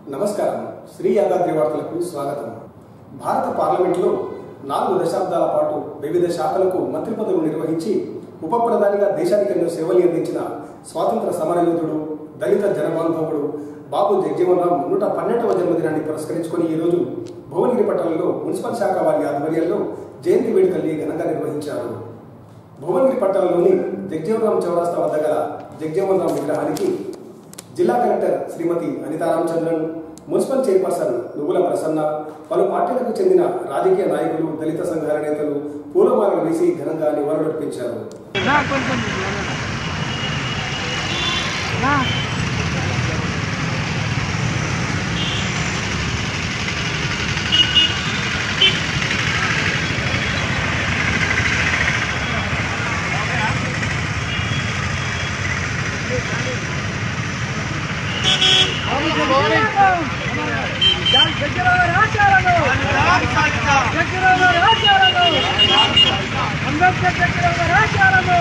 నమస్కారం శ్రీ యాదాద్రి వార్తలకు స్వాగతం భారత పార్లమెంట్లో నాలుగు దశాబ్దాల పాటు వివిధ శాఖలకు మంత్రి పదవులు నిర్వహించి ఉప ప్రధానిగా దేశానికి ఎన్నో సేవలు అందించిన స్వాతంత్ర సమరయోధుడు దళిత జనబాంధవుడు బాబు జగజీవన్ రామ్ నూట పన్నెండవ జన్మదినాన్ని పురస్కరించుకొని ఈ రోజు భువనగిరి పట్టణంలో మున్సిపల్ శాఖ వారి ఆధ్వర్యంలో జయంతి వేడుకల్ని ఘనంగా నిర్వహించారు భువనగిరి పట్టణంలోని జగజీవన్ రామ్ చౌరాస్తా వద్ద గల జగజీవన్ రామ్ విగ్రహానికి జిల్లా collector Shrimati Anita Ramachandran municipal chairperson Nuvvula Prasanna పలు పార్టీలకు చెందిన రాజకీయ నాయకులు దళిత సంఘాల నేతలు పూలమాలలు వేసి ఘనంగా నివాళులర్పించారు నా కొంచెం నా అంబేద్కర్ చక్రవర్తి రాజ్యాలను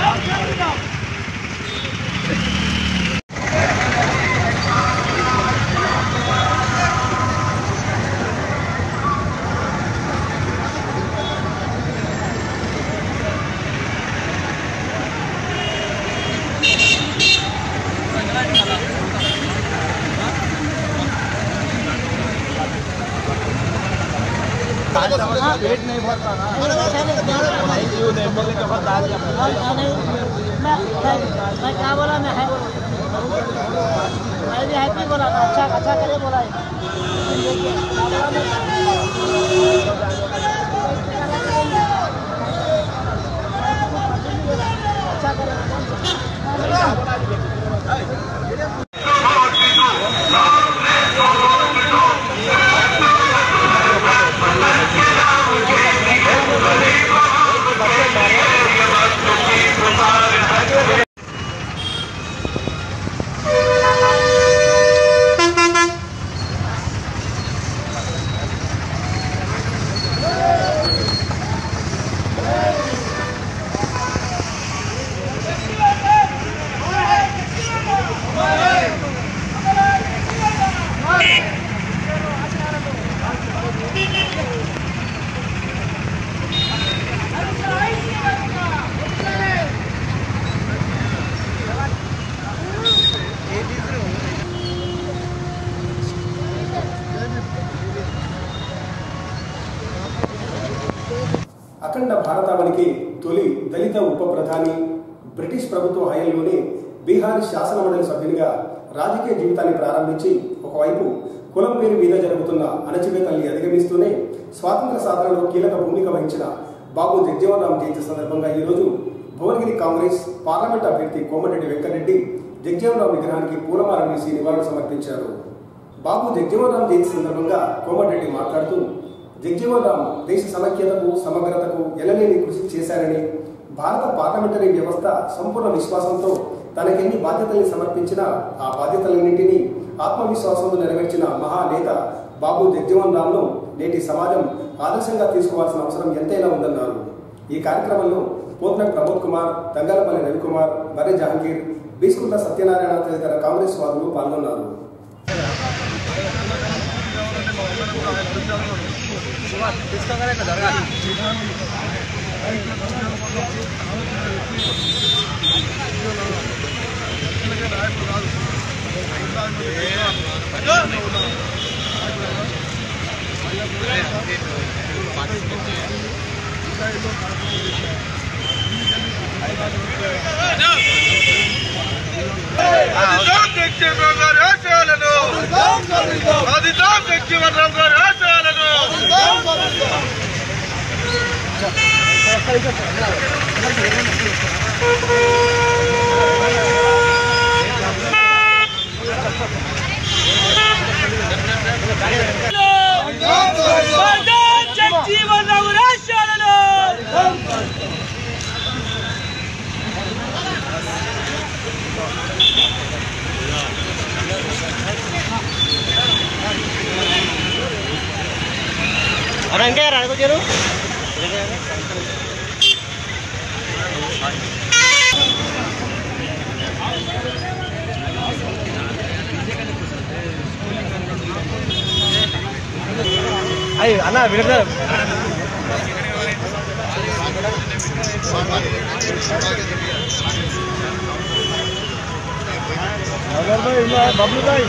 पेट नहीं भरता ना नहीं जी उन्हें एमएलए के बाद डाल दिया मैं मैं क्या बोला मैं है मैं भी हैप्पी बोला था अच्छा अच्छा करे बोला है अच्छा करे అఖండ భారతావనికి తొలి దళిత ఉప ప్రధాని బ్రిటిష్ ప్రభుత్వ హయాంలోనే బీహార్ శాసనమండలి సభ్యునిగా రాజకీయ జీవితాన్ని ప్రారంభించి ఒకవైపు కులం పేరు మీద జరుగుతున్న అణచివేతల్ని అధిగమిస్తూనే స్వాతంత్ర సాధనలో కీలక భూమిక వహించిన బాబు జగ్జీవన్ రామ్ జయంతి సందర్భంగా ఈరోజు భువనగిరి కాంగ్రెస్ పార్లమెంట్ అభ్యర్థి కోమటిరెడ్డి వెంకటరెడ్డి జగ్జీవన్ రామ్ విగ్రహానికి పూలమాల వేసి నివాళులు సమర్పించారు బాబు జగ్జీవన్ రామ్ జయంతి సందర్భంగా కోమటిరెడ్డి మాట్లాడుతూ జగ్జీవన్ రామ్ దేశ సమైక్యతకు సమగ్రతకు ఎనలేని కృషి చేశారని భారత పార్లమెంటరీ వ్యవస్థ సంపూర్ణ విశ్వాసంతో తనకెన్ని బాధ్యతల్ని సమర్పించినా ఆ బాధ్యతలన్నింటినీ ఆత్మవిశ్వాసంతో నెరవేర్చిన మహానేత బాబు జగ్జీవన్ రామ్ను నేటి సమాజం ఆదర్శంగా తీసుకోవాల్సిన అవసరం ఎంతైనా ఉందన్నారు ఈ కార్యక్రమంలో పోత్న ప్రమోద్ కుమార్ తంగలపల్లి రవికుమార్ బర్రె జహాంగీర్ బీస్కుంట సత్యనారాయణ తదితర కాంగ్రెస్ వాదులు పాల్గొన్నారు అధిదాం జగ్జీవన్ గారి ఆశయాలను అధిదాం జగ్జీవన్ రామ్ గారి ఆశయాలను జగజీవన్ రామ్ రాష్ట్రాలను అరే ఇంకా రాదు చేరు అయ్యి అన్న వినట్లే బబ్లు భాయ్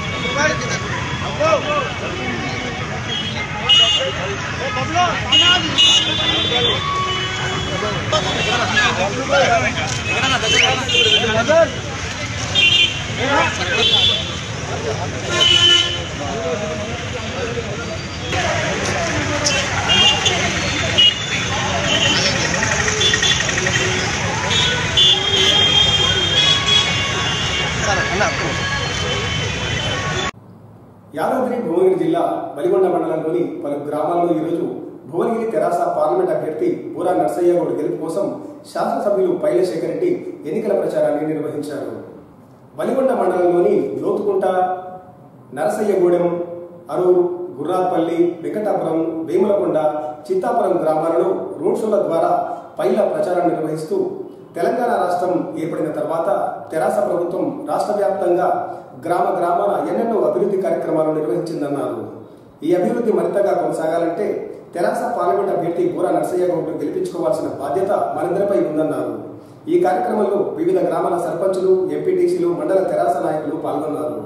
యాదాద్రి భువనగిరి జిల్లా బలిగొండ మండలంలోని పలు గ్రామాల్లో ఈరోజు భువనగిరి తెరాస పార్లమెంట్ అభ్యర్థి బూరా నర్సయ్య గౌడ్ గెలుపు కోసం శాసనసభ్యులు పైలశేఖర్ రెడ్డి ఎన్నికల ప్రచారాన్ని నిర్వహించారు బలిగొండ మండలంలోని లోతుకుంట నరసయ్యగూడెం అరూర్ గుర్రాపల్లి వెంకటాపురం వేములకొండ చిత్తాపురం గ్రామాలలో రోడ్ షోల ద్వారా పైల ప్రచారం నిర్వహిస్తూ తెలంగాణ రాష్ట్రం ఏర్పడిన తర్వాత తెరాస ప్రభుత్వం రాష్ట్ర వ్యాప్తంగా గ్రామ గ్రామాల ఎన్నెన్నో అభివృద్ధి కార్యక్రమాలు నిర్వహించిందన్నారు ఈ అభివృద్ధి మరింతగా కొనసాగాలంటే తెరాస పార్లమెంట్ అభ్యర్థి బూరా నర్సయ్య గౌడ్ను గెలిపించుకోవాల్సిన బాధ్యత మనందరిపై ఉందన్నారు ఈ కార్యక్రమంలో వివిధ గ్రామాల సర్పంచులు ఎంపీటీసీలు మండల తెరాస నాయకులు పాల్గొన్నారు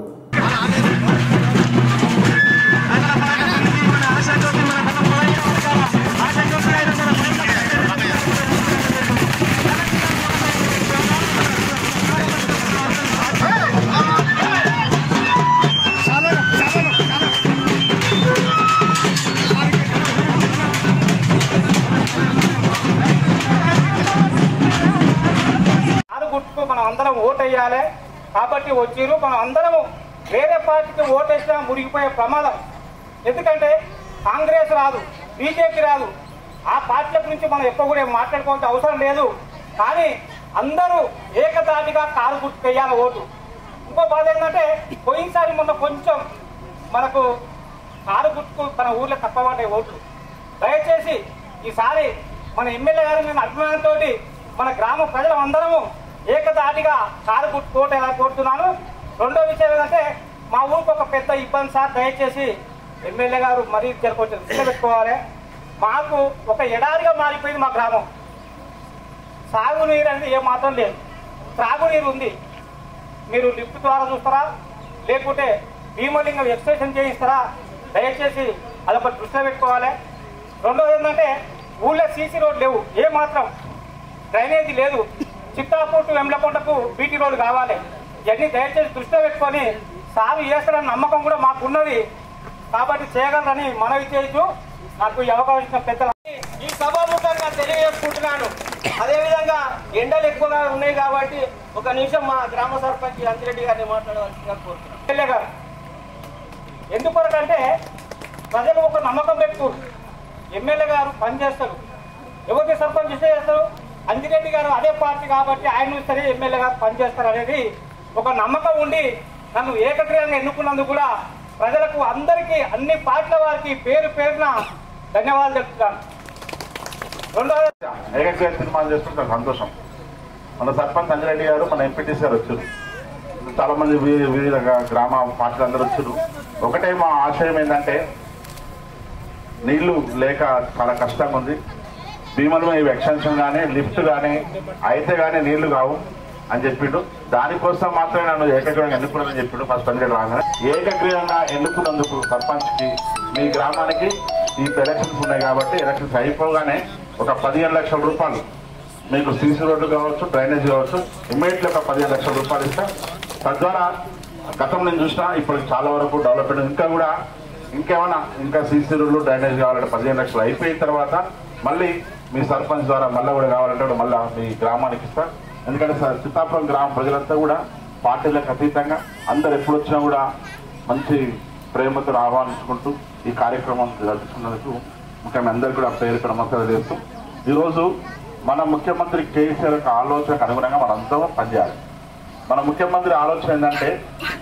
ఆరు గుర్తుకు మనం అందరం ఓటు వేయాలి కాబట్టి వచ్చిర్రు మనం అందరము వేరే పార్టీకి ఓటేసినా మురిగిపోయే ప్రమాదం ఎందుకంటే కాంగ్రెస్ రాదు బీజేపీ రాదు ఆ పార్టీల గురించి మనం ఎక్కువ కూడా ఏం మాట్లాడుకోవాల్సిన అవసరం లేదు కానీ అందరూ ఏకదాటిగా కారు గుర్తుకు వేయాలి ఓటు ఇంకో బాధ ఏంటంటే పోయినసారి మొన్న కొంచెం మనకు కారు గుర్తుకు తన ఊర్లో తక్కువ పడ్డాయి ఓట్లు దయచేసి ఈసారి మన ఎమ్మెల్యే గారు నేను అభిమానంతో మన గ్రామ ప్రజలందరము ఏకదాటిగా కారు గుర్తు కోట ఎలా కోరుతున్నాను రెండో విషయం ఏంటంటే మా ఊరికి ఒక పెద్ద ఇబ్బంది సార్ దయచేసి ఎమ్మెల్యే గారు మరీ కొంచెం దృష్టి పెట్టుకోవాలి మాకు ఒక ఎడారిగా మారిపోయింది మా గ్రామం సాగునీరు అనేది ఏ మాత్రం లేదు త్రాగునీరు ఉంది మీరు లిఫ్ట్ ద్వారా చూస్తారా లేకుంటే భీమలింగం ఎక్స్టెన్షన్ చేయిస్తారా దయచేసి అదొక దృష్టిలో పెట్టుకోవాలి రెండోది ఏంటంటే ఊళ్ళో సీసీ రోడ్ లేవు ఏ మాత్రం డ్రైనేజీ లేదు చిత్తాపూర్ టు వెమ్లకొండకు బీటీ రోడ్ కావాలి ఇవన్నీ దయచేసి దృష్టిలో పెట్టుకొని సారు చేస్తారన్న నమ్మకం కూడా మాకు ఉన్నది కాబట్టి చేయగలరని మనవి చేయొచ్చు నాకు ఈ అవకాశం ఇచ్చిన పెద్దల ఈ సభాముఖంగా తెలియజేసుకుంటున్నాను అదేవిధంగా ఎండలు ఎక్కువగా ఉన్నాయి కాబట్టి ఒక నిమిషం మా గ్రామ సర్పంచ్ అంతిరెడ్డి గారిని మాట్లాడవలసిందిగా కోరుతున్నాను ఎమ్మెల్యే గారు ఎందుకొరకంటే ప్రజలు ఒక నమ్మకం పెట్టుకోరు ఎమ్మెల్యే గారు పనిచేస్తారు ఎవరికి సర్పంచ్ ఇస్తే చేస్తారు అంజిరెడ్డి గారు అదే పార్టీ కాబట్టి ఆయన ఇస్తేనే ఎమ్మెల్యే గారు పనిచేస్తారు అనేది ఒక నమ్మకం ఉండి నన్ను ఏకగ్రీయంగా ఎన్నుకున్నందుకు కూడా ప్రజలకు అందరికీ అన్ని పార్టీల వారికి పేరు పేరున ధన్యవాదాలు చెప్తున్నాను రెండవది ఏకగ్రీవ తీర్మానం చేసుకుంటే సంతోషం మన సర్పంచ్ అంజిరెడ్డి గారు మన ఎంపీటీసీ గారు వచ్చారు చాలా మంది వి- వివిధ గ- గ్రామ పార్టీలు అందరూ వచ్చారు ఒకటే మా ఆశయం ఏంటంటే నీళ్లు లేక చాలా కష్టంగా ఉంది భీమలు ఇవి ఎక్స్టెన్షన్ కానీ లిఫ్ట్ కానీ అయితే కానీ నీళ్లు కావు అని చెప్పిండు దానికోసం మాత్రమే నన్ను ఏకగ్రీవంగా ఎన్నుకున్నానని చెప్పిండు ఫస్ట్ అంజలి రాగానే ఏకగ్రీవంగా ఎన్నుకున్నందుకు సర్పంచ్కి మీ గ్రామానికి ఈ ఎలక్షన్స్ ఉన్నాయి కాబట్టి ఎలక్షన్స్ అయిపోగానే ఒక పదిహేను లక్షల రూపాయలు మీకు సీసీ రోడ్డు కావచ్చు డ్రైనేజ్ కావచ్చు ఇమ్మీడియట్లీ ఒక పదిహేను లక్షల రూపాయలు ఇస్తా తద్వారా గతం నేను చూసినా ఇప్పుడు చాలా వరకు డెవలప్మెంట్ ఇంకా కూడా ఇంకేమైనా ఇంకా సీసీ రోడ్లు డ్రైనేజ్ కావాలంటే పదిహేను లక్షలు అయిపోయిన తర్వాత మళ్ళీ మీ సర్పంచ్ ద్వారా మళ్ళీ కూడా కావాలంటే కూడా మళ్ళీ మీ గ్రామానికి ఇస్తా ఎందుకంటే సార్ చిత్తాపురం గ్రామ ప్రజలంతా కూడా పార్టీలకు అతీతంగా అందరు ఎప్పుడు వచ్చినా కూడా మంచి ప్రేమతో ఆహ్వానించుకుంటూ ఈ కార్యక్రమం జరుపుకున్నందుకు ముఖ్యంగా అందరికీ కూడా పేరు నమస్కారం చేస్తూ ఈరోజు మన ముఖ్యమంత్రి కేసీఆర్ యొక్క ఆలోచనకు అనుగుణంగా మనందరం పనిచేయాలి మన ముఖ్యమంత్రి ఆలోచన ఏంటంటే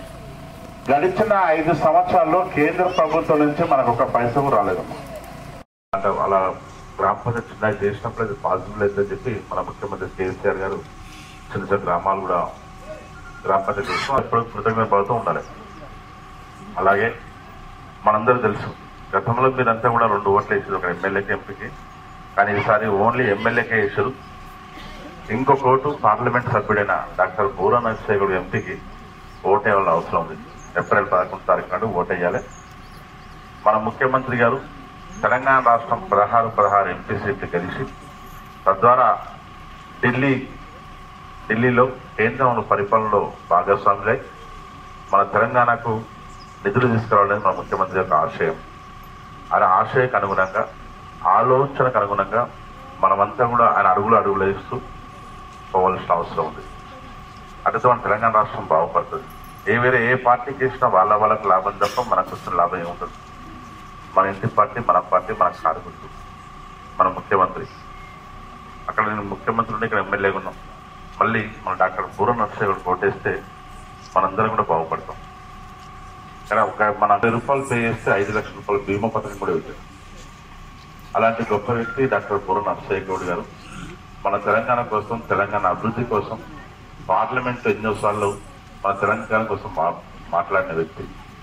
గడిచిన ఐదు సంవత్సరాల్లో కేంద్ర ప్రభుత్వం నుంచి మనకు ఒక పైసా కూడా రాలేదమ్మా అంటే అలా గ్రామ పంచాయతీ చిన్న చేసినప్పుడు అది పాసిబుల్ లేదని చెప్పి మన ముఖ్యమంత్రి కేసీఆర్ గారు చిన్న చిన్న గ్రామాలు కూడా గ్రామ పంచాయతీ చేస్తాం ఎప్పుడు కృతజ్ఞత పడుతూ ఉండాలి అలాగే మనందరూ తెలుసు గతంలో మీరంతా కూడా రెండు ఓట్లు వేసారు ఒక ఎమ్మెల్యేకి ఎంపీకి కానీ ఈసారి ఓన్లీ ఎమ్మెల్యేకే వేసారు ఇంకొక ఓటు పార్లమెంట్ సభ్యుడైన డాక్టర్ బూరా నరసింహుడు ఎంపీకి ఓటేయాల్సిన అవసరం ఉంది ఏప్రిల్ పదకొండు తారీఖు నాడు ఓటేయాలి మన ముఖ్యమంత్రి గారు తెలంగాణ రాష్ట్రం పదహారు పదహారు ఎంపీ సీట్లు గెలిచి తద్వారా ఢిల్లీ ఢిల్లీలో కేంద్రంలో పరిపాలనలో భాగస్వాములై మన తెలంగాణకు నిధులు తీసుకురావాలని మన ముఖ్యమంత్రి యొక్క ఆశయం ఆయన ఆశయకు అనుగుణంగా ఆలోచనకు అనుగుణంగా మనమంతా కూడా ఆయన అడుగులు అడుగులు వేస్తూ పోవాల్సిన అవసరం ఉంది అటుతో మన తెలంగాణ రాష్ట్రం బాగుపడుతుంది ఏ వేరే ఏ పార్టీకి ఇచ్చినా వాళ్ళ వాళ్ళకి లాభం తప్ప మనకు వచ్చిన లాభం ఏముంటుంది మన ఇంటి పార్టీ మన పార్టీ మనకు కాడుకుంటు మన ముఖ్యమంత్రి అక్కడ నేను ముఖ్యమంత్రి ఉండి ఇక్కడ ఎమ్మెల్యేగా ఉన్నాం మళ్ళీ మన డాక్టర్ బూర నరసింహుడు ఓటేస్తే మనందరం కూడా బాగుపడతాం కానీ ఒక మన వెయ్యి రూపాయలు పే చేస్తే ఐదు లక్షల రూపాయల బీమా పథకం కూడా ఇచ్చారు అలాంటి గొప్ప వ్యక్తి డాక్టర్ బూర నరసింహ గౌడ్ గారు మన తెలంగాణ కోసం తెలంగాణ అభివృద్ధి కోసం పార్లమెంట్ ఎన్నోసార్లు మన తెలంగాణ కోసం మా- మాట్లాడిన వ్యక్తి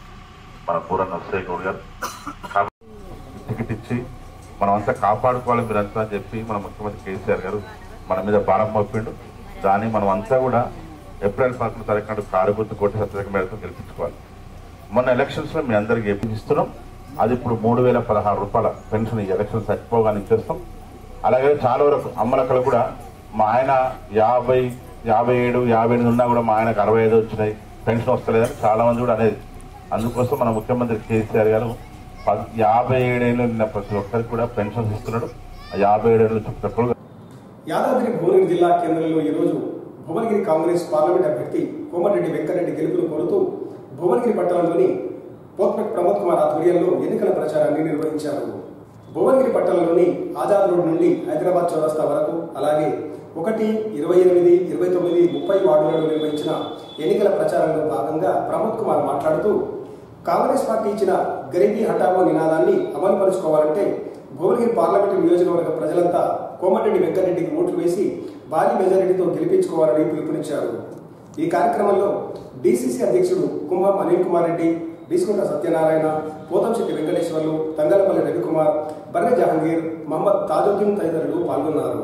మన పూర నరసింహ గౌడ్ గారు కాబట్టి టికెట్ ఇచ్చి మనం అంతా కాపాడుకోవాలి మీరంతా అని చెప్పి మన ముఖ్యమంత్రి కేసీఆర్ గారు మన మీద భారం మోపిండు దాన్ని మనం అంతా కూడా ఏప్రిల్ పదకొండు తారీఖు నాడు కారు గుర్తు కోటి సత్యక మేరకు గెలిపించుకోవాలి మొన్న ఎలక్షన్స్ లో మీ అందరికి ఇస్తున్నాం అది ఇప్పుడు మూడు వేల పదహారు రూపాయల పెన్షన్ ఈ ఎలక్షన్స్ చచ్చిపోగానే ఇచ్చేస్తాం అలాగే చాలా వరకు అమ్మలక్కలు కూడా మా ఆయన యాభై యాభై ఏడు యాభై ఎనిమిది ఉన్నా కూడా మా ఆయనకు అరవై ఐదు వచ్చినాయి పెన్షన్ వస్తలేదని చాలా మంది కూడా అనేది అందుకోసం మన ముఖ్యమంత్రి కేసీఆర్ గారు పద్- యాభై ఏడేళ్ళు ఉన్న ప్రతి ఒక్కరికి కూడా పెన్షన్స్ ఇస్తున్నాడు ఆ యాభై ఏడేళ్ళు ప్రతి ఒక్కరు యాదాద్రి భువనగిరి జిల్లా కేంద్రంలో ఈరోజు భువనగిరి కాంగ్రెస్ పార్లమెంట్ అభ్యర్థి కోమటిరెడ్డి వెంకటరెడ్డి గెలుపును కోరుతూ భువనగిరి పట్టణంలోని పోత్మెక్ ప్రమోద్ కుమార్ ఆధ్వర్యంలో ఎన్నికల ప్రచారాన్ని నిర్వహించారు భువనగిరి పట్టణంలోని ఆజాద్ రోడ్ నుండి హైదరాబాద్ చౌరస్తా వరకు అలాగే ఒకటి ఇరవై ఎనిమిది ఇరవై తొమ్మిది ముప్పై వార్డులలో నిర్వహించిన ఎన్నికల ప్రచారంలో భాగంగా ప్రమోద్ కుమార్ మాట్లాడుతూ కాంగ్రెస్ పార్టీ ఇచ్చిన గరీబీ హఠావో నినాదాన్ని అమలుపరుచుకోవాలంటే భువనగిరి పార్లమెంటు నియోజకవర్గ ప్రజలంతా కోమటిరెడ్డి వెంకటరెడ్డికి ఓట్లు వేసి భారీ మెజారిటీతో గెలిపించుకోవాలని పిలుపునిచ్చారు ఈ కార్యక్రమంలో డీసీసీ అధ్యక్షుడు కుంభం అనిల్ కుమార్ రెడ్డి బీసుకుంట సత్యనారాయణ పోతంశెట్టి వెంకటేశ్వర్లు తంగలపల్లి రవికుమార్ బర్రె జహంగీర్ మహమ్మద్ తాజుద్దీన్ తదితరులు పాల్గొన్నారు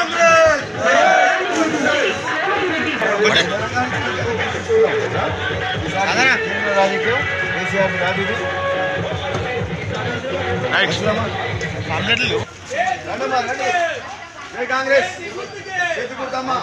కాంగ్రెస్ చేతుకుంటామా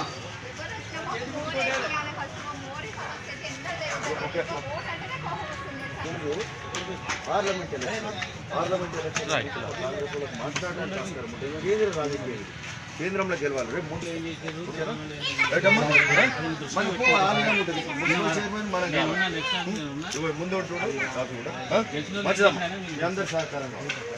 పార్లమెంట్ ఎలక్షన్ పార్లమెంట్ ఎలక్షన్ మాట్లాడడానికి ఆస్కారం ఉంటుంది. కేంద్ర రాజకీయాలు కేంద్రంలో గెలవాలి రేపు ముందు ఓకేనా? రైటమ్మా? మనకు పో, ఆ విధంగా ఉంటుంది. ముందు చైర్మన్ మనకి ఇవ్వ, ముందు ఉంటున్నాడు, కాపీ కూడా. ఆ? మంచిదమ్మా మీ అందరి సహకారం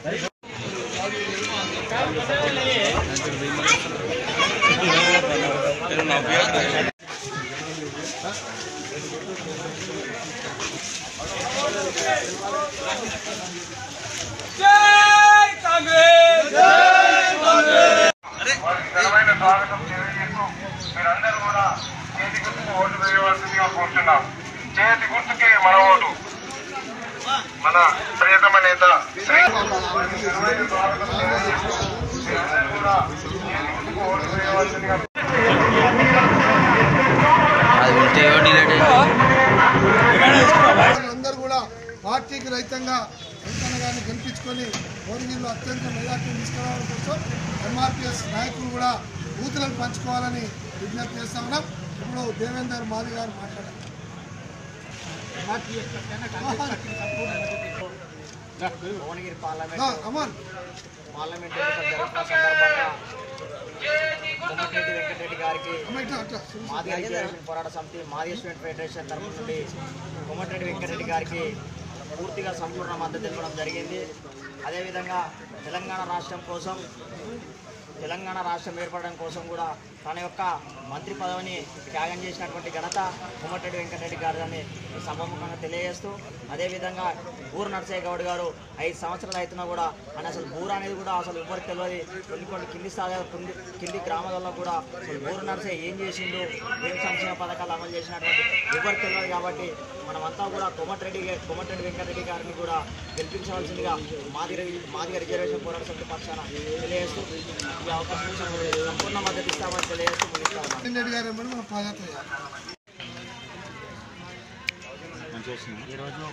ఘనమైన స్వాగతం తెలియజేస్తూ మీరందరూ కూడా చేతి గుర్తుకు ఓటు వేయవలసిందిగా కోరుతున్నాం చేతి గుర్తుకే మన ఓటు మన ప్రియతమ నేత శ్రీ ఘనమైన స్వాగతం తెలియజేస్తూ మీరందరూ కూడా చేతి గుర్తుకు ఓటు వేయవలసిందిగా అందరూ కూడా పార్టీకి రహితంగా వెంకన్న గారిని గెలిపించుకొని భువనగిరిలో అత్యంత మెజార్టీని తీసుకురావడం కోసం ఎంఆర్పిఎస్ నాయకులు కూడా బూతులను పంచుకోవాలని విజ్ఞప్తి చేస్తా ఉన్నాం ఇప్పుడు దేవేందర్ మాది గారు మాట్లాడారు భువనగిరి పార్లమెంట్ ఆ, అమన్ పార్లమెంట్ ఎన్నికలు జరుగుతున్న సందర్భంగా కోమటిరెడ్డి వెంకటరెడ్డి గారికి అమ్మ ఇట్లా అట్లా మాది ఐక్యవేషన్ పోరాట సమితి మాది స్టూడెంట్ ఫెడరేషన్ తరఫు నుండి కోమటిరెడ్డి వెంకటరెడ్డి గారికి పూర్తిగా సంపూర్ణ మద్దతు ఇవ్వడం జరిగింది అదేవిధంగా తెలంగాణ రాష్ట్రం కోసం తెలంగాణ రాష్ట్రం ఏర్పడడం కోసం కూడా తన యొక్క మంత్రి పదవిని త్యాగం చేసినటువంటి ఘనత కోమటిరెడ్డి వెంకటరెడ్డి గారిని ఈ సభాముఖంగా తెలియజేస్తూ అదేవిధంగా బూరు నరసయ్య గౌడ్ గారు ఐదు సంవత్సరాలు అవుతున్నా కూడా ఆయన అసలు బూరు అనేది కూడా అసలు ఎవరికి తెలియదు కొన్ని కొన్ని కింది స్థాయి కింది కింది గ్రామాలలో కూడా అసలు బూరు నరసయ్య ఏం చేసిండు ఏం సంక్షేమ పథకాలు అమలు చేసినటువంటి ఎవరికి తెలియదు కాబట్టి మనమంతా కూడా కోమటిరెడ్డి గా- కోమటిరెడ్డి వెంకటరెడ్డి గారిని కూడా గెలిపించవలసిందిగా మాదిగ మాదిగ రిజర్వేషన్ పోరాట సమితి పక్షాన తెలియజేస్తూ ఈ అవకాశం ఇచ్చిన సంపూర్ణ మద్దతు ఇస్తామని తెలియజేస్తూ ముగిస్తా ఉన్నాను రెడ్డి గారు ఏమని మనం పాదయాత్ర చేయాలి ఈరోజు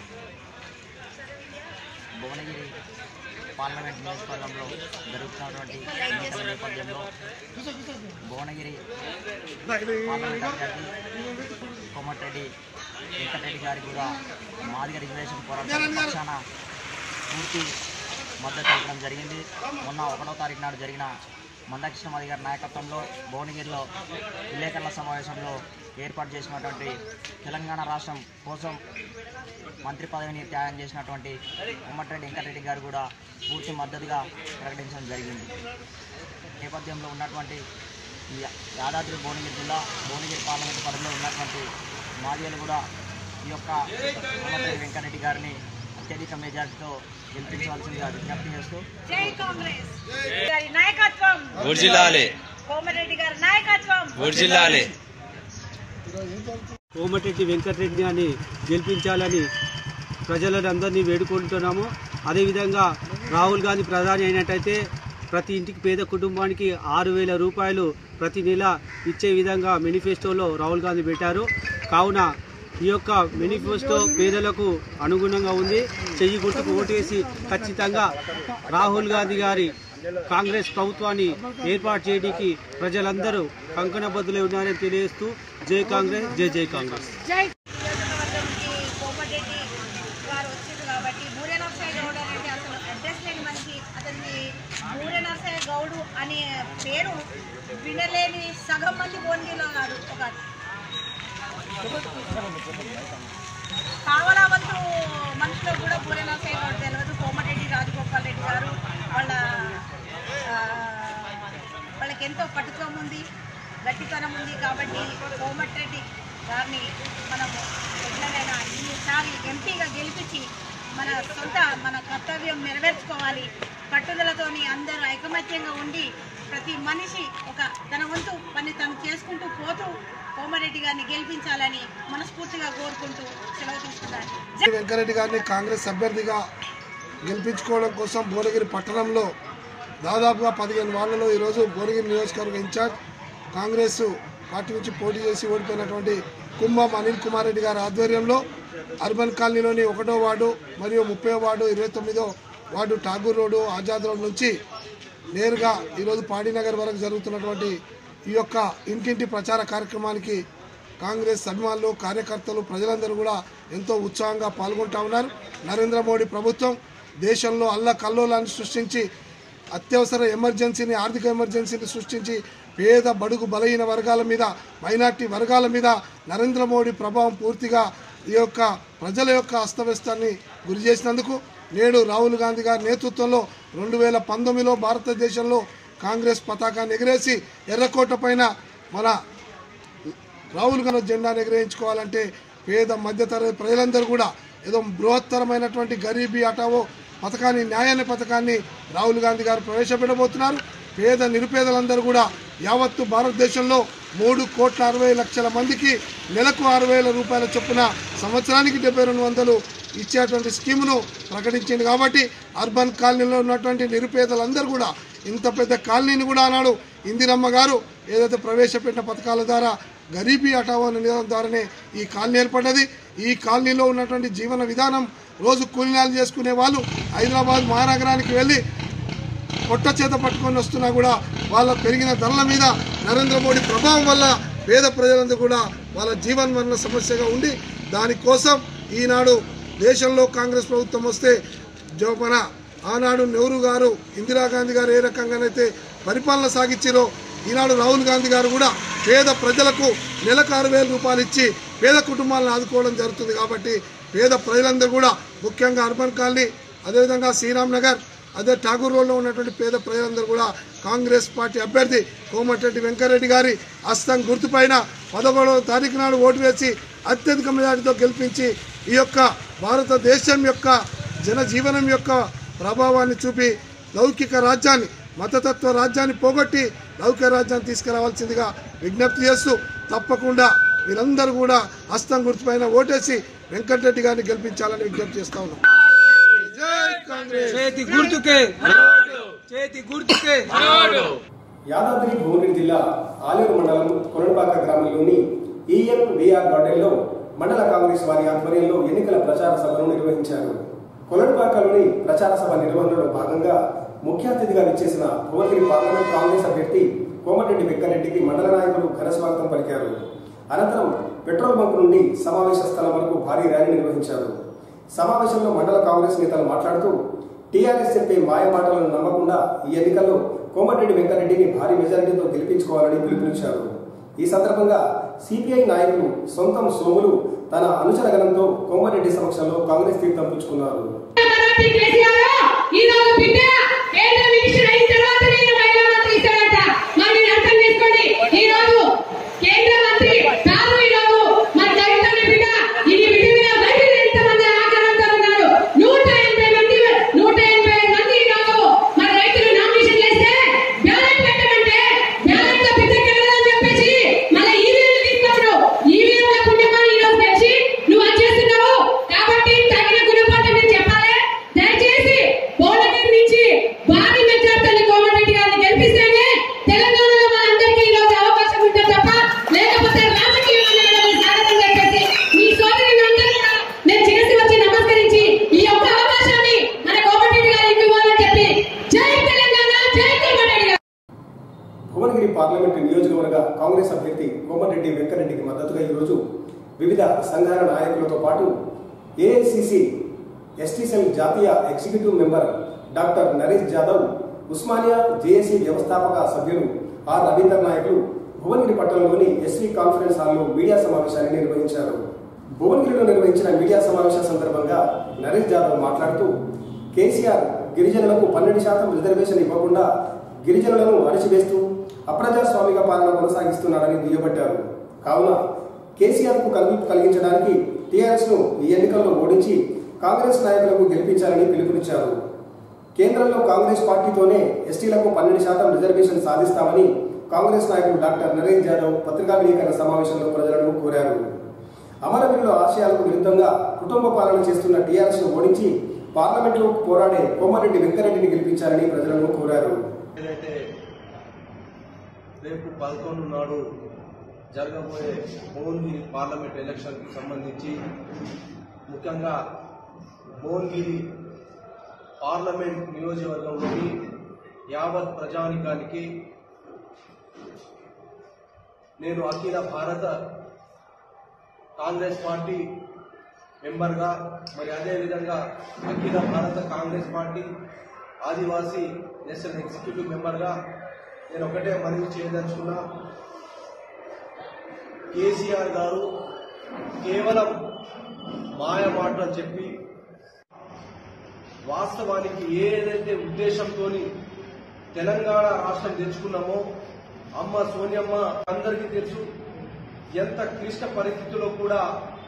భువనగిరి పార్లమెంట్ నియోజకవర్గంలో జరుగుతున్నటువంటి ఎన్నికల నేపథ్యంలో భువనగిరి పార్లమెంట్ అభ్యర్థి కోమటిరెడ్డి వెంకటరెడ్డి గారికి కూడా మాదిగ రిజర్వేషన్ పోరాట సమితి పక్షాన పూర్తి మద్దతు తెలపడం జరిగింది మొన్న ఒకటో తారీఖు నాడు జరిగిన మందకృష్ణ మాది గారి నాయకత్వంలో భువనగిరిలో విలేకరుల సమావేశంలో ఏర్పాటు చేసినటువంటి తెలంగాణ రాష్ట్రం కోసం మంత్రి పదవిని త్యాగం చేసినటువంటి కోమటిరెడ్డి వెంకటరెడ్డి గారు కూడా పూర్తి మద్దతుగా ప్రకటించడం జరిగింది నేపథ్యంలో ఉన్నటువంటి ఈ యాదాద్రి భువనగిరి జిల్లా భువనగిరి పార్లమెంటు పరిధిలో ఉన్నటువంటి మాదిగలు కూడా ఈ యొక్క కోమటిరెడ్డి వెంకటరెడ్డి గారిని అత్యధిక మెజార్టీతో గెలిపించవలసిందిగా విజ్ఞప్తి చేస్తూ జై కాంగ్రెస్ గారి నాయకత్వం వర్జిల్లాలే కోమరెడ్డి గారి నాయకత్వం వర్జిల్లాలే కోమటిరెడ్డి వెంకటరెడ్డి అని గెలిపించాలని ప్రజలను అందరినీ వేడుకుంటున్నాము అదేవిధంగా రాహుల్ గాంధీ ప్రధాని అయినట్టయితే ప్రతి ఇంటికి పేద కుటుంబానికి ఆరు వేల రూపాయలు ప్రతి నెల ఇచ్చే విధంగా మేనిఫెస్టోలో రాహుల్ గాంధీ పెట్టారు కావున ఈ యొక్క మేనిఫెస్టో పేదలకు అనుగుణంగా ఉంది చెయ్యి గుర్తుకు ఓటేసి ఖచ్చితంగా రాహుల్ గాంధీ గారి కాంగ్రెస్ ప్రభుత్వాన్ని ఏర్పాటు చేయడానికి ప్రజలందరూ కంకణబద్దులై ఉన్నారని తెలియజేస్తూ జై కాంగ్రెస్ జై జై కాంగ్రెస్ జై నియోజకవర్గంకి కోమటిరెడ్డి గారు వచ్చింది కాబట్టి బూరె నరసయ్య గౌడ్ అనేది అసలు అడ్రస్ లేని మనిషి అతనికి బూరె నరసయ్య గౌడు అనే పేరు వినలేని సగం మంది బోన్గిలో కాదు ఒక కావలావంతు మనుషులకు కూడా బూరె నరసయ్య గౌడ్ తెలియదు కోమటిరెడ్డి రాజగోపాల్ రెడ్డి గారు వాళ్ళ ఆ, వాళ్ళకి ఎంతో పటుత్వం ఉంది గట్టితనం ఉంది కాబట్టి కోమటిరెడ్డి గారిని మనము ఎట్లనైనా ఈసారి ఎంపీగా గెలిపించి మన సొంత మన కర్తవ్యం నెరవేర్చుకోవాలి పట్టుదలతోని అందరూ ఐకమత్యంగా ఉండి ప్రతి మనిషి ఒక తన వంతు పని తను చేసుకుంటూ పోతూ కోమరెడ్డి గారిని గెలిపించాలని మనస్ఫూర్తిగా కోరుకుంటూ సెలవు తీసుకున్నాను వెంకరెడ్డి గారిని కాంగ్రెస్ అభ్యర్థిగా గెలిపించుకోవడం కోసం భువనగిరి పట్టణంలో దాదాపుగా పదిహేను వార్డులలో ఈరోజు భువనగిరి నియోజకవర్గ ఇన్ఛార్జ్ కాంగ్రెస్ పార్టీ నుంచి పోటీ చేసి ఓడిపోయినటువంటి కుంభం అనిల్ కుమార్ రెడ్డి గారి ఆధ్వర్యంలో అర్బన్ కాలనీలోని ఒకటో వార్డు మరియు ముప్పై వార్డు ఇరవై తొమ్మిదో ward Tagore road Azad road నుంచి నేరుగా ఈరోజు పాడీనగర్ వరకు జరుగుతున్నటువంటి ఈ యొక్క ఇంటింటి ప్రచార కార్యక్రమానికి కాంగ్రెస్ అభిమానులు కార్యకర్తలు ప్రజలందరూ కూడా ఎంతో ఉత్సాహంగా పాల్గొంటా ఉన్నారు నరేంద్ర మోడీ ప్రభుత్వం దేశంలో అల్ల కల్లోలాన్ని సృష్టించి అత్యవసర ఎమర్జెన్సీని ఆర్థిక ఎమర్జెన్సీని సృష్టించి పేద బడుగు బలహీన వర్గాల మీద మైనార్టీ వర్గాల మీద నరేంద్ర మోడీ ప్రభావం పూర్తిగా ఈ యొక్క ప్రజల యొక్క అస్తవ్యస్తాన్ని గురి చేసినందుకు నేడు రాహుల్ గాంధీ గారి నేతృత్వంలో రెండు వేల పంతొమ్మిదిలో భారతదేశంలో కాంగ్రెస్ పతాకాన్ని ఎగిరేసి ఎర్రకోట పైన మన రాహుల్ గాంధీ జెండాను ఎగిరేయించుకోవాలంటే పేద మధ్యతరగతి ప్రజలందరూ కూడా ఏదో బృహత్తరమైనటువంటి గరీబీ అటావో పథకాన్ని న్యాయాన్ని పథకాన్ని రాహుల్ గాంధీ గారు ప్రవేశపెట్టబోతున్నారు పేద నిరుపేదలందరూ కూడా యావత్తు భారతదేశంలో మూడు కోట్ల అరవై లక్షల మందికి నెలకు ఆరు వేల రూపాయల చొప్పున సంవత్సరానికి డెబ్బై రెండు వందలు ఇచ్చేటువంటి స్కీమును ప్రకటించింది కాబట్టి అర్బన్ కాలనీలో ఉన్నటువంటి నిరుపేదలందరూ కూడా ఇంత పెద్ద కాలనీని కూడా ఆనాడు ఇందిరమ్మ గారు ఏదైతే ప్రవేశపెట్టిన పథకాల ద్వారా గరీబీ హఠావో అనే నినాదం ద్వారానే ఈ కాలనీ ఏర్పడ్డది ఈ కాలనీలో ఉన్నటువంటి జీవన విధానం రోజు కూలినాలు చేసుకునే వాళ్ళు హైదరాబాద్ మహానగరానికి వెళ్ళి పొట్ట చేత పట్టుకొని వస్తున్నా కూడా వాళ్ళ పెరిగిన ధరల మీద నరేంద్ర మోడీ ప్రభావం వల్ల పేద ప్రజలందరూ కూడా వాళ్ళ జీవన మరణ సమస్యగా ఉండి దానికోసం ఈనాడు దేశంలో కాంగ్రెస్ ప్రభుత్వం వస్తే జో- మన ఆనాడు నెహ్రూ గారు ఇందిరాగాంధీ గారు ఏ రకంగానైతే పరిపాలన సాగించారో ఈనాడు రాహుల్ గాంధీ గారు కూడా పేద ప్రజలకు నెలకు ఆరు వేల రూపాయలు ఇచ్చి పేద కుటుంబాలను ఆదుకోవడం జరుగుతుంది కాబట్టి పేద ప్రజలందరూ కూడా ముఖ్యంగా అర్బన్ కాలనీ అదేవిధంగా శ్రీరామ్ నగర్ అదే ఠాగూర్ రోడ్లో ఉన్నటువంటి పేద ప్రజలందరూ కూడా కాంగ్రెస్ పార్టీ అభ్యర్థి కోమటిరెడ్డి వెంకరెడ్డి గారి హస్తం గుర్తుపైన పదకొండవ తారీఖు నాడు ఓటు వేసి అత్యధిక మెజార్టీతో గెలిపించి ఈ యొక్క భారతదేశం యొక్క జనజీవనం యొక్క ప్రభావాన్ని చూపి లౌకిక రాజ్యాన్ని మతతత్వ రాజ్యాన్ని పోగొట్టి లౌకిక రాజ్యాన్ని తీసుకురావాల్సిందిగా విజ్ఞప్తి చేస్తూ తప్పకుండా వీరందరూ కూడా హస్తం గుర్తుపైన ఓటేసి వెంకటరెడ్డి గారిని గెలిపించాలని విజ్ఞప్తి చేస్తా ఉన్నాం జై కాంగ్రెస్ చేతి గుర్తుకే చేతి గుర్తుకే యాదాద్రి భువనగిరి జిల్లా ఆలేరు మండలం కొరణపాక గ్రామంలోని ఈఎన్ విఆర్ గార్డెన్లో మండల కాంగ్రెస్ వారి ఆధ్వర్యంలో ఎన్నికల ప్రచార సభను నిర్వహించారు కొలన్పాకలోని ప్రచార సభ నిర్వహణలో భాగంగా ముఖ్య అతిథిగా విచ్చేసిన భువనగిరి పార్లమెంట్ కాంగ్రెస్ అభ్యర్థి కోమటిరెడ్డి వెంకరెడ్డికి మండల నాయకులు ఘన స్వాగతం పలికారు అనంతరం పెట్రోల్ బంక్ నుండి సమావేశ స్థలం వరకు భారీ ర్యాలీ నిర్వహించారు సమావేశంలో మండల కాంగ్రెస్ నేతలు మాట్లాడుతూ టీఆర్ఎస్ చెప్పే మాయ మాటలను నమ్మకుండా ఈ ఎన్నికల్లో కోమటిరెడ్డి వెంకరెడ్డిని భారీ మెజారిటీతో గెలిపించుకోవాలని పిలుపునిచ్చారు ఈ సందర్భంగా సిపిఐ నాయకులు సొంతం సోములు తన అనుచరగణంతో కోమటిరెడ్డి సమక్షంలో కాంగ్రెస్ తీర్థం పుచ్చుకున్నారు ఈ రోజు బిడ్డ కేంద్ర మినిస్టర్ అయిన తర్వాత నేను మహిళా మంత్రి ఇస్తాడట మరి మీరు అర్థం చేసుకోండి ఈ రోజు కేంద్ర మంత్రి కాదు ఈ రోజు మన కవితని బిడ్డ ఇది బిడ్డ మీద మహిళలు ఎంతమంది ఆచరణతో ఉన్నారు నూట ఎనభై మంది నూట ఎనభై మంది ఈ రోజు మన రైతులు నామినేషన్ చేస్తే బ్యాలెట్ పెట్టమంటే బ్యాలెట్ తో బిడ్డ గెలవదని చెప్పేసి మళ్ళీ ఈవీఎంలు తీసుకున్నప్పుడు ఈవీఎంల పుణ్యమాని ఈ రోజు తెచ్చి నువ్వు అది చేస్తున్నావు కాబట్టి తగిన గుణపాఠం మీరు చెప్పాలి దయచేసి భువనగిరి నుంచి భారీ మెజార్టీని కోమటిరెడ్డి గారిని గెలిపిస్తేనే తెలంగాణలో మనందరికీ ఈ రోజు అవకాశం ఉంటుంది తప్ప లేకపోతే రాజకీయం అనేది సాగదని చెప్పేసి మీ సోదరుని అందరూ కూడా నేను చేసి వచ్చి నమస్కరించి ఈ యొక్క అవకాశాన్ని మన కోమటిరెడ్డి గారికి ఇవ్వాలని చెప్పి జై తెలంగాణ జై కోమటిరెడ్డి గారు భువనగిరి పార్లమెంటు నియోజకవర్గ కాంగ్రెస్ అభ్యర్థి కోమటిరెడ్డి వెంకరెడ్డికి మద్దతుగా ఈరోజు వివిధ సంఘాల నాయకులతో పాటు ఏఐసిసి ఎస్టీ సెల్ జాతీయ executive member doctor Naresh Jadhav Osmania JAC వ్యవస్థాపక సభ్యులు ఆర్ రవీందర్ నాయకులు భువనగిరి పట్టణంలోని ఎస్వీ కాన్ఫరెన్స్ హాల్లో మీడియా సమావేశాన్ని నిర్వహించారు భువనగిరిలో నిర్వహించిన మీడియా సమావేశం సందర్భంగా నరేష్ జాదవ్ మాట్లాడుతూ కేసీఆర్ గిరిజనులకు పన్నెండు శాతం రిజర్వేషన్ ఇవ్వకుండా గిరిజనులను అణిచివేస్తూ అప్రజాస్వామిక పాలన కొనసాగిస్తున్నాడని దుయ్యబట్టారు కావున కేసీఆర్ కు కల్వి కలిగించడానికి టీఆర్ఎస్ ను ఈ ఎన్నికల్లో ఓడించి కాంగ్రెస్ నాయకులకు గెలిపించాలని పిలుపునిచ్చారు కేంద్రంలో కాంగ్రెస్ పార్టీతోనే ఎస్టీలకు పన్నెండు శాతం రిజర్వేషన్ సాధిస్తామని కాంగ్రెస్ నాయకుడు డాక్టర్ నరేష్ యాదవ్ పత్రికా విలేకరుల సమావేశంలో ప్రజలను కోరారు అమరవీరుల ఆశయాలకు విరుద్ధంగా కుటుంబ పాలన చేస్తున్న టీఆర్ఎస్ ను ఓడించి పార్లమెంట్లో పోరాడే కోమరెడ్డి వెంకరెడ్డిని గెలిపించాలని ప్రజలను కోరారు ఏదైతే రేపు పదకొండు నాడు జరగబోయే భువనగిరి పార్లమెంట్ ఎలక్షన్కి సంబంధించి ముఖ్యంగా భువనగిరి పార్లమెంట్ నియోజకవర్గంలోని యావత్ ప్రజానికానికి నేను అఖిల భారత కాంగ్రెస్ పార్టీ మెంబర్గా మరి అదేవిధంగా Akhila Bharata Congress party Adivasi national executive మెంబర్గా నేను ఒకటే మనవి చేయదలుచుకున్నా కేసీఆర్ గారు కేవలం మాయ మాటలు చెప్పి వాస్తవానికి ఏదైతే ఉద్దేశంతో తెలంగాణ రాష్ట్రం తెచ్చుకున్నామో అమ్మ సోనియమ్మ అందరికీ తెలుసు ఎంత క్లిష్ట పరిస్థితుల్లో కూడా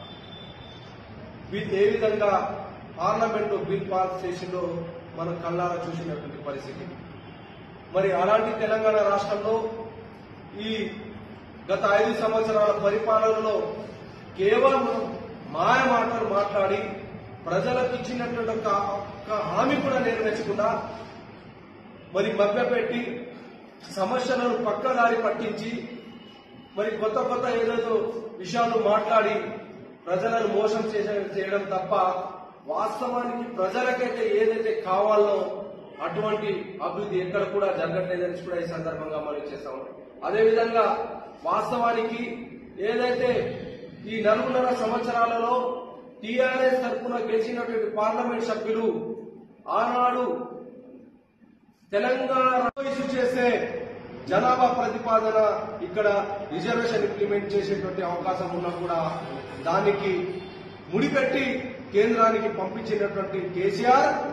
బిల్ ఏ విధంగా పార్లమెంట్లో బిల్ పాస్ చేసిందో మనం కళ్ళారా చూసినటువంటి పరిస్థితి మరి అలాంటి తెలంగాణ రాష్ట్రంలో ఈ గత ఐదు సంవత్సరాల పరిపాలనలో కేవలం మాయ మాటలు మాట్లాడి ప్రజలకు ఇచ్చినటువంటి ఒక ఒక హామీ కూడా నెరవేర్చకుండా మరి మభ్యపెట్టి సమస్యలను పక్కదారి పట్టించి మరి కొత్త కొత్త ఏదేదో విషయాలు మాట్లాడి ప్రజలను మోసం చేసే- చేయడం తప్ప వాస్తవానికి ప్రజలకైతే ఏదైతే కావాలో అటువంటి అభివృద్ధి ఎక్కడ కూడా జరగట్లేదని కూడా ఈ సందర్భంగా మనం చేస్తాం అదేవిధంగా వాస్తవానికి ఏదైతే ఈ నలుగున్నర సంవత్సరాలలో టీఆర్ఎస్ తరఫున గెలిచినటువంటి పార్లమెంట్ సభ్యులు ఆనాడు తెలంగాణ ఇష్యూ చేసే జనాభా ప్రతిపాదన ఇక్కడ రిజర్వేషన్ ఇంప్లిమెంట్ చేసేటువంటి అవకాశం ఉన్నా కూడా దానికి ముడిపెట్టి కేంద్రానికి పంపించినటువంటి కేసీఆర్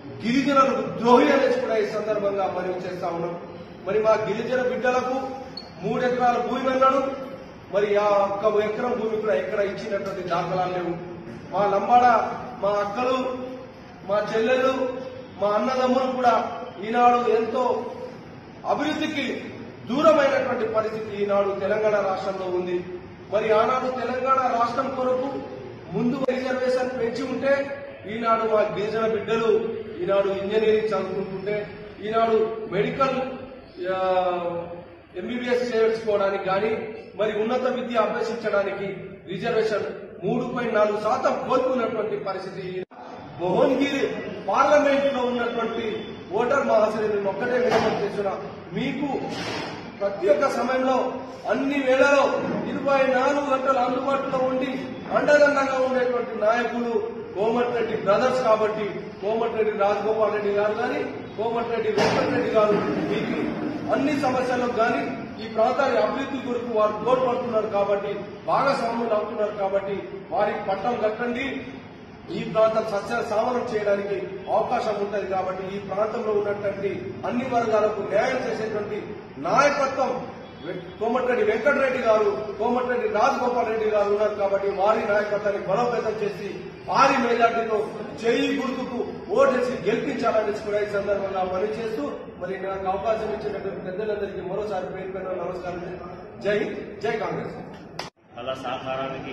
గిరిజనులకు ద్రోహి అనేసి కూడా ఈ సందర్భంగా మనవి చేస్తా ఉన్నాం మరి మా గిరిజన బిడ్డలకు మూడు ఎకరాల భూమి అన్నాడు మరి ఆ ఒక్క ఎకరం భూమి కూడా ఎక్కడ ఇచ్చినటువంటి దాఖలాలు లేవు మా లంబాడ మా అక్కలు మా చెల్లెలు మా అన్నదమ్ములు కూడా ఈనాడు ఎంతో అభివృద్ధికి దూరమైనటువంటి పరిస్థితి ఈనాడు తెలంగాణ రాష్ట్రంలో ఉంది మరి ఆనాడు తెలంగాణ రాష్ట్రం కొరకు ముందు రిజర్వేషన్ పెంచి ఉంటే ఈనాడు మా గిరిజన బిడ్డలు ఈనాడు ఇంజనీరింగ్ చదువుకుంటుంటే ఈనాడు మెడికల్ ఎంబీబీఎస్ చేయించుకోవడానికి కానీ మరి ఉన్నత విద్య అభ్యసించడానికి రిజర్వేషన్ మూడు పాయింట్ నాలుగు శాతం కోల్పోయినటువంటి పరిస్థితి మోహన్గిరి పార్లమెంట్ లో ఉన్నటువంటి ఓటర్ మహాశయులు ఒక్కటే విన్నపం చేస్తున్నా మీకు ప్రతి ఒక్క సమయంలో అన్ని వేళలో ఇరవై నాలుగు గంటలు అందుబాటులో ఉండి అండదండగా ఉండేటువంటి నాయకులు కోమటిరెడ్డి బ్రదర్స్ కాబట్టి కోమటిరెడ్డి రాజగోపాల్ రెడ్డి గారు కానీ కోమటిరెడ్డి వెంకటరెడ్డి గారు మీకు అన్ని సమస్యలకు కానీ ఈ ప్రాంతాన్ని అభివృద్ధి కొరకు వారు తోడ్పడుతున్నారు కాబట్టి భాగస్వాములు అవుతున్నారు కాబట్టి వారికి పట్టం కట్టండి ఈ ప్రాంతం సస్య సామరం చేయడానికి అవకాశం ఉంటుంది కాబట్టి ఈ ప్రాంతంలో ఉన్నటువంటి అన్ని వర్గాలకు న్యాయం చేసేటువంటి నాయకత్వం వె- కోమటిరెడ్డి వెంకటరెడ్డి గారు కోమటిరెడ్డి రాజగోపాల్ రెడ్డి గారు ఉన్నారు కాబట్టి వారి నాయకత్వాన్ని బలోపేతం చేసి భారీ మెజార్టీతో చేయి గుర్తుకు ఓటేసి గెలిపించాలని కూడా ఈ సందర్భంగా మనవి చేస్తూ మరి నాకు అవకాశం ఇచ్చినటువంటి పెద్దలందరికీ మరోసారి పేరు పేరు నమస్కారం జై జై కాంగ్రెస్ కళ సహకారానికి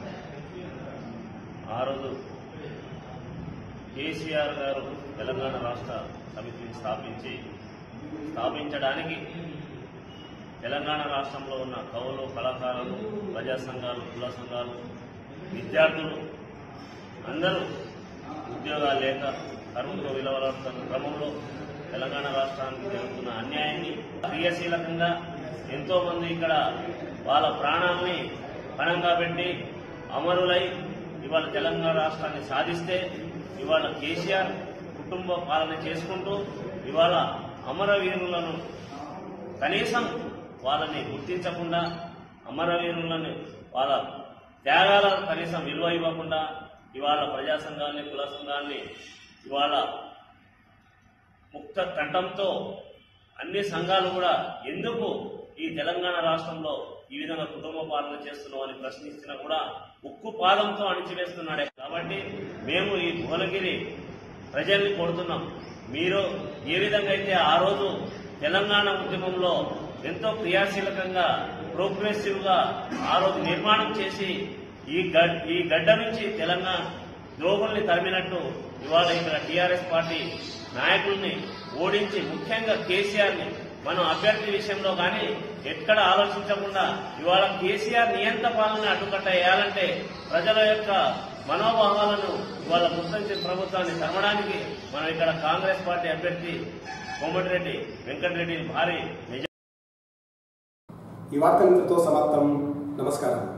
ఆ రోజు కేసీఆర్ గారు తెలంగాణ రాష్ట్ర సమితిని స్థాపించి స్థాపించడానికి తెలంగాణ రాష్ట్రంలో ఉన్న కవులు కళాకారులు ప్రజా సంఘాలు కుల సంఘాలు విద్యార్థులు అందరూ ఉద్యోగాలు లేక కరువుతో విలువలాడుతున్న క్రమంలో తెలంగాణ రాష్ట్రానికి జరుగుతున్న అన్యాయాన్ని క్రియాశీలకంగా ఎంతో మంది ఇక్కడ వాళ్ళ ప్రాణాలని పణంగా పెట్టి అమరులై ఇవాళ తెలంగాణ రాష్ట్రాన్ని సాధిస్తే ఇవాళ కేసీఆర్ కుటుంబ పాలన చేసుకుంటూ ఇవాళ అమరవీరులను కనీసం వాళ్ళని గుర్తించకుండా అమరవీరులను వాళ్ళ త్యాగాలకు కనీసం విలువ ఇవ్వకుండా ఇవాళ ప్రజా సంఘాన్ని కుల సంఘాన్ని ఇవాళ ముక్త కంఠంతో అన్ని సంఘాలు కూడా ఎందుకు ఈ తెలంగాణ రాష్ట్రంలో ఈ విధంగా కుటుంబ పాలన చేస్తున్నాం అని ప్రశ్నించినా కూడా ఉక్కు పాదంతో అణిచివేస్తున్నాడే కాబట్టి మేము ఈ భువనగిరి ప్రజల్ని కొడుతున్నాం మీరు ఏ విధంగా అయితే ఆ రోజు తెలంగాణ ఉద్యమంలో ఎంతో క్రియాశీలకంగా ప్రోగ్రెసివ్ గా ఆ రోజు నిర్మాణం చేసి ఈ గడ్ ఈ గడ్డ నుంచి తెలంగాణ ద్రోగుల్ని తరిమినట్టు ఇవాళ ఇక్కడ టీఆర్ఎస్ పార్టీ నాయకుల్ని ఓడించి ముఖ్యంగా కేసీఆర్ ని మనం అభ్యర్థి విషయంలో కానీ ఎక్కడ ఆలోచించకుండా ఇవాళ కేసీఆర్ నియంత్ర పాలన అడ్డుకట్ట వేయాలంటే ప్రజల యొక్క మనోభావాలను ఇవాళ గుర్తించిన ప్రభుత్వాన్ని తరమడానికి మనం ఇక్కడ కాంగ్రెస్ పార్టీ అభ్యర్థి కోమటిరెడ్డి వెంకటరెడ్డి భారీ మెజార్టీ ఈ వార్త ఇంతతో సమాప్తం నమస్కారం